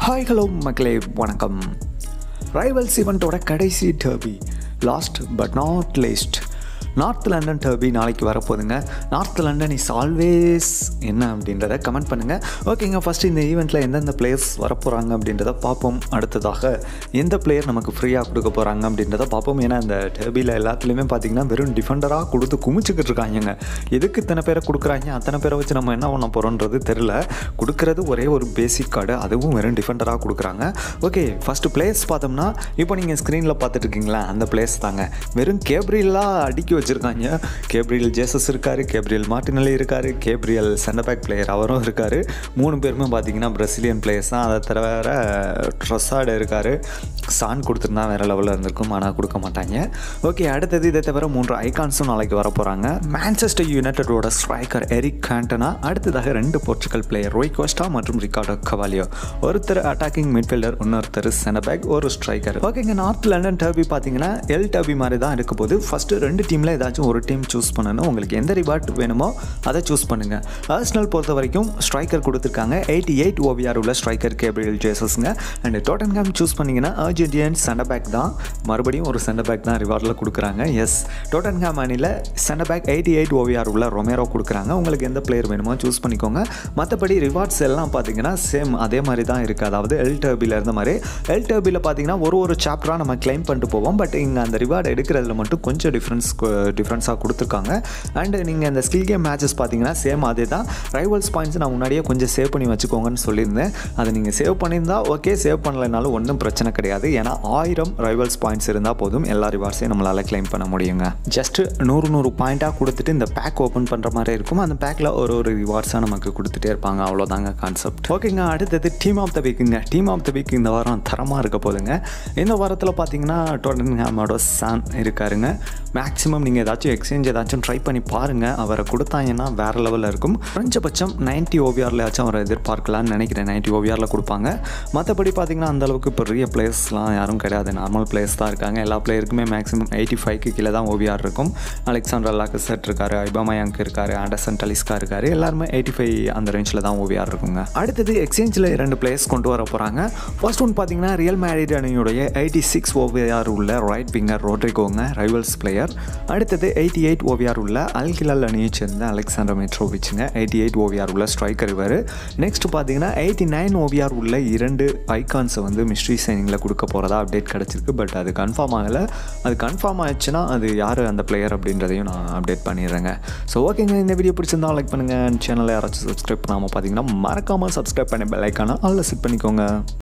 hi hello மக்களே வணக்கம் rivals ஈவெண்ட்டோட கடைசி derby last but not least north London derby நாளைக்கு வரப்போகுதுங்க நார்த் லண்டன் இஸ் ஆல்வேஸ் என்ன அப்படின்றத கமெண்ட் பண்ணுங்கள் ஓகேங்க ஃபஸ்ட்டு இந்த ஈவெண்ட்டில் எந்தெந்த பிளேயர்ஸ் வரப்போகிறாங்க அப்படின்றத பார்ப்போம் அடுத்ததாக எந்த பிளேயர் நமக்கு ஃப்ரீயாக கொடுக்க போகிறாங்க அப்படின்றத பார்ப்போம் ஏன்னா இந்த டர்பியில் எல்லாத்துலேயுமே பார்த்தீங்கன்னா வெறும் டிஃபெண்டராக கொடுத்து குமிச்சுக்கிட்டு இருக்காங்கங்க எதுக்கு இத்தனை பேரை கொடுக்குறாங்க அத்தனை பேரை வச்சு நம்ம என்ன பண்ண போகிறோன்றது தெரில கொடுக்குறது ஒரே ஒரு பேசிக் கார்டு அதுவும் வெறும் டிஃபெண்டராக கொடுக்குறாங்க ஓகே ஃபஸ்ட்டு பிளேஸ் பார்த்தோம்னா இப்போ நீங்கள் ஸ்க்ரீனில் பார்த்துட்டு இருக்கீங்களா அந்த பிளேஸ் தாங்க வெறும் கேப்ரியலாக அடுக்கி வச்சுருக்காங்க கேப்ரியல் ஜேசஸ் இருக்கார் கேப்ரியல் மார்டினலி இருக்கார் கேப்ரியல் சென்டர் பிளேயர் அவரும் இருக்கார் மூணு பேருமே பார்த்தீங்கன்னா பிரசிலியன் பிளேயர்ஸ் தான் அதை தவிர ட்ரஸாடு இருக்கார் சான் கொடுத்துருந்தா வேறு லெவலில் இருந்திருக்கும் ஆனால் கொடுக்க மாட்டாங்க ஓகே அடுத்தது இதை தவிர மூன்று ஐகான்ஸும் நாளைக்கு வர போகிறாங்க மான்செஸ்டர் யுனைடெடோட ஸ்ட்ரைக்கர் எரிக் கேண்டனா அடுத்ததாக ரெண்டு போர்ச்சுகல் பிளேயர் ரோய் கோஸ்டா மற்றும் ரிகார்டோ கவாலியோ ஒருத்தர் அட்டாக்கிங் மிட்ஃபீல்டர் இன்னொருத்தர் செனபேக் ஒரு ஸ்ட்ரைக்கர் ஓகேங்க நார்த் லண்டன் டர்பி பார்த்தீங்கன்னா எல் டர்பி மாதிரி தான் இருக்க போது ஃபஸ்ட்டு ரெண்டு டீமில் ஏதாச்சும் ஒரு டீம் சூஸ் பண்ணணும் உங்களுக்கு எந்த ரிவார்ட் வேணுமோ அதை சூஸ் பண்ணுங்கள் ஆர்ஸ்னல் பொறுத்த வரைக்கும் ஸ்ட்ரைக்கர் கொடுத்துருக்காங்க எயிட்டி எயிட் ஓவிஆர் உள்ள ஸ்ட்ரைக்கர் கேபிரியல் ஜேசஸ்ங்க அண்ட் டோட்டன்காம் சூஸ் பண்ணிங்கன்னா அர்ஜென்டியன் சென்டர் பேக் தான் மறுபடியும் ஒரு சென்டர் பேக் தான் ரிவார்டில் கொடுக்குறாங்க எஸ் டோட்டன்காம் அணியில் centre back eighty eight OVR உள்ள ரொமேரோ கொடுக்குறாங்க உங்களுக்கு எந்த பிளேயர் வேணுமோ சூஸ் பண்ணிக்கோங்க மற்றபடி ரிவார்ட்ஸ் எல்லாம் பார்த்தீங்கன்னா சேம் அதே மாதிரி தான் இருக்குது அதாவது எல் டர்பியில் இருந்த மாதிரி எல் டர்பியில் பார்த்தீங்கன்னா ஒரு ஒரு சாப்டராக நம்ம கிளைம் பண்ணிட்டு போவோம் பட் இங்கே அந்த ரிவார்டு எடுக்கிறதுல மட்டும் கொஞ்சம் டிஃப்ரென்ஸ் டிஃப்ரென்ஸாக கொடுத்துருக்காங்க அண்டு நீங்கள் அந்த ஸ்கில் கேம் மேட்சஸ் பார்த்தீங்கன்னா சேம் அதே தான் ரைவல்ஸ் பாயிண்ட்ஸ் நான் முன்னாடியே கொஞ்சம் சேவ் பண்ணி வச்சுக்கோங்கன்னு சொல்லியிருந்தேன் அதை நீங்கள் சேவ் பண்ணியிருந்தா ஓகே சேவ் பண்ணலைனாலும் ஒன்றும் பிரச்சனை கிடையாது ஏன்னா ஆயிரம் ரைவல்ஸ் பாயிண்ட்ஸ் இருந்தால் போதும் எல்லா ரிவார்ட்ஸையும் நம்மளால் கிளைம் பண்ண முடியுங்க ஜஸ்ட் நூறு நூறு பாயிண்ட்டாக கொடுத்துட்டு இந்த பேக் ஓப்பன் பண்ணுற மாதிரி இருக்கும் அந்த பேக்கில் ஒரு ஒரு ரிவார்ட்ஸாக நமக்கு கொடுத்துட்டே இருப்பாங்க அவ்வளோதாங்க கான்செப்ட் ஓகேங்க அடுத்தது டீம் ஆஃப் த வீக்குங்க டீம் ஆஃப் த வீக் இந்த வாரம் தரமாக இருக்க போதுங்க இந்த வாரத்தில் பார்த்தீங்கன்னா டோட்டன்ஹாமோட சான் இருக்காருங்க மேக்ஸிமம் நீங்கள் ஏதாச்சும் எக்ஸ்சேஞ்ச் ஏதாச்சும் ட்ரை பண்ணி பாருங்கள் அவரை கொடுத்தாங்கன்னா வேறு லெவலில் இருக்கும் குறைஞ்சபட்சம் நைன்ட்டி ஓவிஆர்லையாச்சும் அவரை எதிர்பார்க்கலாம்னு நினைக்கிறேன் நைன்ட்டி ஓவிஆரில் கொடுப்பாங்க மற்றபடி பார்த்தீங்கன்னா அந்தளவுக்கு பெரிய பிளேயர்ஸ்லாம் யாரும் கிடையாது நார்மல் பிளேயர்ஸ் தான் இருக்காங்க எல்லா பிளேயருக்குமே மேக்ஸிமம் எயிட்டி ஃபைவ்க்கு கீழே தான் ஓவிஆர் இருக்கும் அலெக்சாண்டர் லாக்கசெட் இருக்காரு ஐபாமயாங்க் இருக்காரு ஆண்டர்சன் டலிஸ்கா இருக்காரு எல்லாருமே எயிட்டி ஃபைவ் அந்த ரேஞ்சில் தான் ஓவிஆர் இருக்குங்க அடுத்தது எக்ஸ்சேஞ்சில் இரண்டு பிளேயர்ஸ் கொண்டு வர போகிறாங்க ஃபர்ஸ்ட் ஒன் பார்த்தீங்கன்னா Real Madrid அணியுடைய eighty six OVR உள்ள ரைட் விங்கர் ரோட்ரிகோங்க ரைவல்ஸ் பிளேயர் அடுத்தது எயிட்டி எயிட் ஓவிஆர் உள்ள அல்கிலால் அணியை சேர்ந்த அலெக்சாண்டர் மெட்ரோவிச்சுங்க எயிட்டி எயிட் ஓவிஆர் உள்ள ஸ்ட்ரைக்கர் இவர் நெக்ஸ்ட் பார்த்தீங்கன்னா எயிட்டி நைன் ஓவிஆர் உள்ள இரண்டு ஐகான்ஸை வந்து மிஸ்ட்ரி சைனிங்கில் கொடுக்க போகிறதா அப்டேட் கிடச்சிருக்கு பட் அது கன்ஃபார்ம் ஆகலை அது கன்ஃபார்ம் ஆயிடுச்சுன்னா அது யார் அந்த பிளேயர் அப்படின்றதையும் நான் அப்டேட் பண்ணிடுறேங்க ஸோ ஓகேங்க இந்த வீடியோ பிடிச்சிருந்தா லைக் பண்ணுங்கள் சேனலை யாராச்சும் சப்ஸ்கிரைப் பண்ணாமல் பார்த்தீங்கன்னா மறக்காமல் சப்ஸ்கிரைப் பண்ணி பெல் ஐக்கான அதில் செட் பண்ணிக்கோங்க